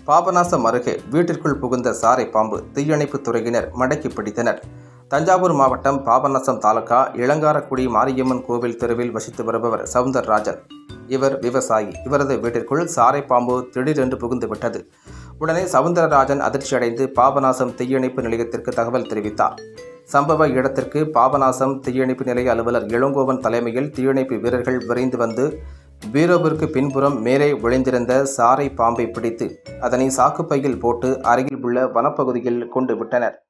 பாபநாசம் அருகே வீட்டிற்குள் புகுந்த சாரை பாம்பு தீயணைப்புத் துறையினர் மடக்கி பிடித்தனர் தஞ்சாவூர் மாவட்டம் பாபநாசம் தாலுகா இளங்காரக்குடி மாரியம்மன் கோவில் தெருவில் வசித்து வருபவர் சவுந்தரராஜன் இவர் விவசாயி இவரது வீட்டிற்குள் சாரை பாம்பு திடீரென்று புகுந்து விட்டது உடனே சவுந்தரராஜன் அதிர்ச்சியடைந்து பாபநாசம் தீயணைப்பு நிலையத்திற்கு தகவல் தெரிவித்தார் சம்பவ இடத்திற்கு பாபநாசம் தீயணைப்பு நிலைய அலுவலர் இளங்கோவன் தலைமையில் தீயணைப்பு வீரர்கள் விரைந்து வந்து பீரோவிற்கு பின்புறம் மேலே விளைந்திருந்த சாரை பாம்பை பிடித்து அதனை சாக்குப்பையில் போட்டு அருகில் உள்ள வனப்பகுதியில் கொண்டு விட்டனர்